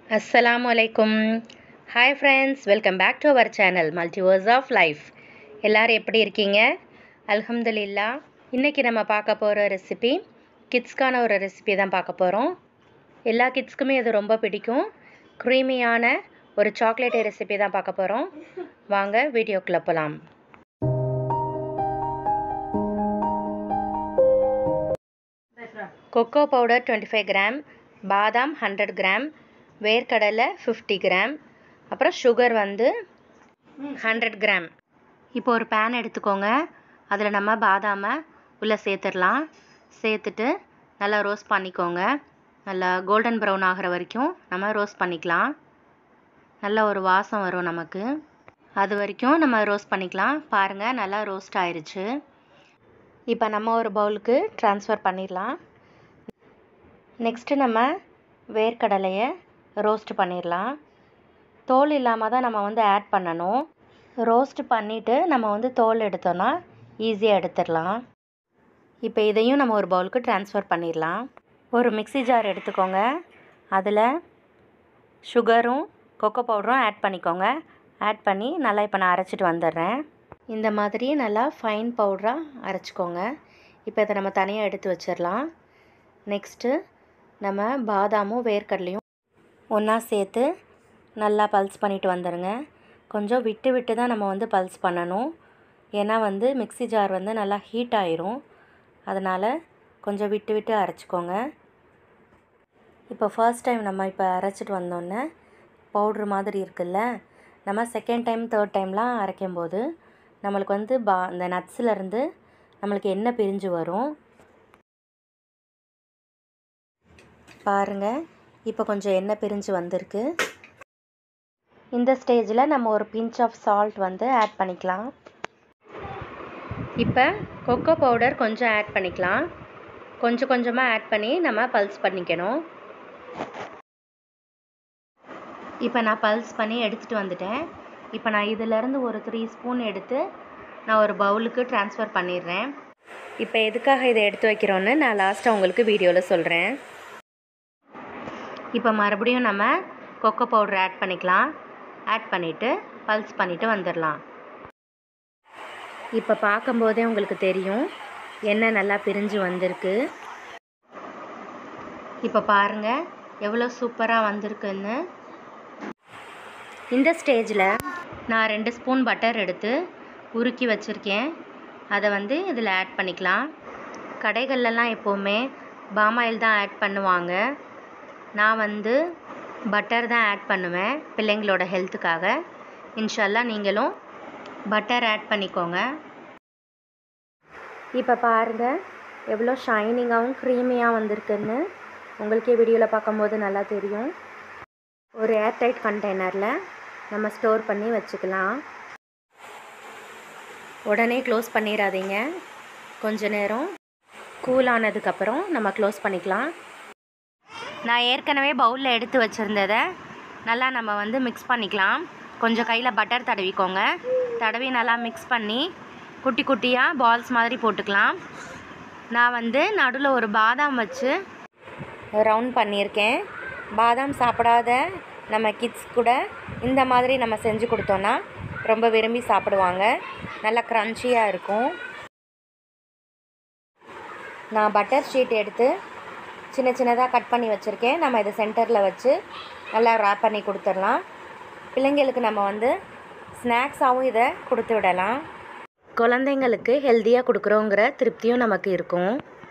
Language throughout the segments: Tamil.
அஸ்ஸலாமு அலைக்கும் hi friends welcome back to our channel multiverse of life எல்லோரும் எப்படி இருக்கீங்க அல்ஹம்துலில்லா இன்றைக்கி நம்ம பார்க்க போகிற ரெசிபி கிட்ஸ்க்கான ஒரு ரெசிபி தான் பார்க்க போகிறோம் எல்லா கிட்ஸ்க்குமே இது ரொம்ப பிடிக்கும் க்ரீமியான ஒரு சாக்லேட் ரெசிபி தான் பார்க்க போகிறோம் வாங்க வீடியோக்குள்ளே போகலாம் cocoa powder twenty five gram பாதாம் ஹண்ட்ரட் கிராம் வேர்க்கடலை ஃபிஃப்டி கிராம் அப்புறம் சுகர் வந்து ஹண்ட்ரட் கிராம் இப்போ ஒரு பேன் எடுத்துக்கோங்க அதில் நம்ம பாதாமை உள்ளே சேர்த்துடலாம் சேர்த்துட்டு நல்லா ரோஸ்ட் பண்ணிக்கோங்க நல்லா கோல்டன் ப்ரௌன் ஆகிற வரைக்கும் நம்ம ரோஸ்ட் பண்ணிக்கலாம் நல்ல ஒரு வாசம் வரும் நமக்கு அது வரைக்கும் நம்ம ரோஸ்ட் பண்ணிக்கலாம் பாருங்கள் நல்லா ரோஸ்ட் ஆயிடுச்சு இப்போ நம்ம ஒரு பவுலுக்கு ட்ரான்ஸ்ஃபர் பண்ணிடலாம் நெக்ஸ்ட்டு நம்ம வேர்க்கடலையை ரோஸ்ட் பண்ணிடலாம் தோல் இல்லாமல் தான் நம்ம வந்து ஆட் பண்ணணும் ரோஸ்ட் பண்ணிவிட்டு நம்ம வந்து தோல் எடுத்தோன்னா ஈஸியாக எடுத்துடலாம் இப்போ இதையும் நம்ம ஒரு பவுலுக்கு ட்ரான்ஸ்ஃபர் பண்ணிடலாம் ஒரு மிக்ஸி ஜார் எடுத்துக்கோங்க அதில் சுகரும் கொக்கோ பவுடரும் ஆட் பண்ணிக்கோங்க ஆட் பண்ணி நல்லா இப்போ நான் அரைச்சிட்டு வந்துடுறேன் இந்த மாதிரி நல்லா ஃபைன் பவுடராக அரைச்சிக்கோங்க இப்போ இதை நம்ம தனியாக எடுத்து வச்சிடலாம் நெக்ஸ்ட்டு நம்ம பாதாமும் வேர்க்கடலையும் ஒன்றா சேர்த்து நல்லா பல்ஸ் பண்ணிட்டு வந்துடுங்க கொஞ்சம் விட்டு விட்டு தான் நம்ம வந்து பல்ஸ் பண்ணணும் ஏன்னா வந்து மிக்ஸி ஜார் வந்து நல்லா ஹீட் ஆயிரும் அதனால் கொஞ்சம் விட்டு விட்டு அரைச்சிக்கோங்க இப்போ ஃபர்ஸ்ட் டைம் நம்ம இப்போ அரைச்சிட்டு வந்தோடனே பவுட்ரு மாதிரி இருக்குல்ல நம்ம செகண்ட் டைம் தேர்ட் டைம்லாம் அரைக்கும்போது நம்மளுக்கு வந்து பா இந்த நட்ஸ்லேருந்து நம்மளுக்கு எண்ணெய் பிரிஞ்சு வரும் பாருங்கள் இப்போ கொஞ்சம் எண்ணெய் பிரிஞ்சு வந்திருக்கு இந்த ஸ்டேஜில் நம்ம ஒரு பிஞ்ச் ஆஃப் சால்ட் வந்து ஆட் பண்ணிக்கலாம் இப்போ கொக்கோ பவுடர் கொஞ்சம் ஆட் பண்ணிக்கலாம் கொஞ்சம் கொஞ்சமாக ஆட் பண்ணி நம்ம பல்ஸ் பண்ணிக்கணும் இப்போ நான் பல்ஸ் பண்ணி எடுத்துகிட்டு வந்துட்டேன் இப்போ நான் இதிலேருந்து ஒரு த்ரீ ஸ்பூன் எடுத்து நான் ஒரு பவுலுக்கு ட்ரான்ஸ்ஃபர் பண்ணிடுறேன் இப்போ எதுக்காக இதை எடுத்து வைக்கிறோன்னு நான் லாஸ்ட்டாக உங்களுக்கு வீடியோவில் சொல்கிறேன் இப்போ மறுபடியும் நம்ம கொக்கோ பவுடர் ஆட் பண்ணிக்கலாம் ஆட் பண்ணிவிட்டு பல்ஸ் பண்ணிவிட்டு வந்துடலாம் இப்போ பார்க்கும்போதே உங்களுக்கு தெரியும் எண்ணெய் நல்லா பிரிஞ்சு வந்திருக்கு இப்போ பாருங்கள் எவ்வளோ சூப்பராக வந்திருக்குன்னு இந்த ஸ்டேஜில் நான் ரெண்டு ஸ்பூன் பட்டர் எடுத்து உருக்கி வச்சுருக்கேன் அதை வந்து இதில் ஆட் பண்ணிக்கலாம் கடைகள்லலாம் எப்போவுமே பாமாயில் தான் ஆட் பண்ணுவாங்க நான் வந்து பட்டர் தான் ஆட் பண்ணுவேன் பிள்ளைங்களோட ஹெல்த்துக்காக இன்ஷல்லா நீங்களும் பட்டர் ஆட் பண்ணிக்கோங்க இப்போ பாருங்கள் எவ்வளோ ஷைனிங்காகவும் க்ரீமியாக வந்திருக்குன்னு உங்களுக்கே வீடியோவில் பார்க்கும்போது நல்லா தெரியும் ஒரு ஏர்டைட் கண்டெய்னரில் நம்ம ஸ்டோர் பண்ணி வச்சுக்கலாம் உடனே க்ளோஸ் பண்ணிடாதீங்க கொஞ்ச நேரம் கூல் ஆனதுக்கப்புறம் நம்ம க்ளோஸ் பண்ணிக்கலாம் நான் ஏற்கனவே பவுலில் எடுத்து வச்சுருந்ததை நல்லா நம்ம வந்து மிக்ஸ் பண்ணிக்கலாம் கொஞ்சம் கையில் பட்டர் தடவிக்கோங்க தடவி நல்லா மிக்ஸ் பண்ணி குட்டி குட்டியாக பால்ஸ் மாதிரி போட்டுக்கலாம் நான் வந்து நடுவில் ஒரு பாதாம் வச்சு ரவுண்ட் பண்ணியிருக்கேன் பாதாம் சாப்பிடாத நம்ம கிட்ஸ் கூட இந்த மாதிரி நம்ம செஞ்சு கொடுத்தோன்னா ரொம்ப விரும்பி சாப்பிடுவாங்க நல்லா க்ரன்ச்சியாக இருக்கும் நான் பட்டர் ஷீட் எடுத்து சின்ன சின்னதாக கட் பண்ணி வச்சுருக்கேன் நம்ம இதை சென்டரில் வச்சு நல்லா ரேப் பண்ணி கொடுத்துடலாம் பிள்ளைங்களுக்கு நம்ம வந்து ஸ்நாக்ஸாகவும் இதை கொடுத்து விடலாம் குழந்தைங்களுக்கு ஹெல்த்தியாக கொடுக்குறோங்கிற திருப்தியும் நமக்கு இருக்கும்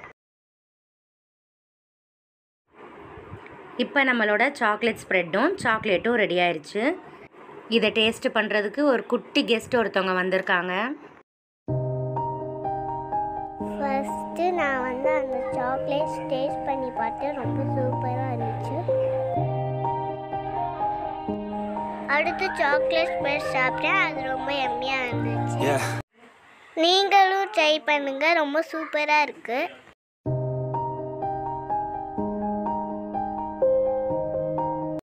இப்போ நம்மளோட சாக்லேட் ஸ்ப்ரெட்டும் சாக்லேட்டும் ரெடி ஆயிடுச்சு இதை டேஸ்ட் பண்ணுறதுக்கு ஒரு குட்டி கெஸ்ட் ஒருத்தவங்க வந்திருக்காங்க ஃபஸ்ட்டு நான் வந்து அந்த சாக்லேட்ஸ் டேஸ்ட் பண்ணி பார்த்தேன் ரொம்ப சூப்பராக இருந்துச்சு அடுத்து சாக்லேட் ஸ்ப்ரெட் சாப்பிட்டேன் அது ரொம்ப எம்மியாக இருந்துச்சு Yeah. நீங்களும் ட்ரை பண்ணுங்க ரொம்ப சூப்பராக இருக்குது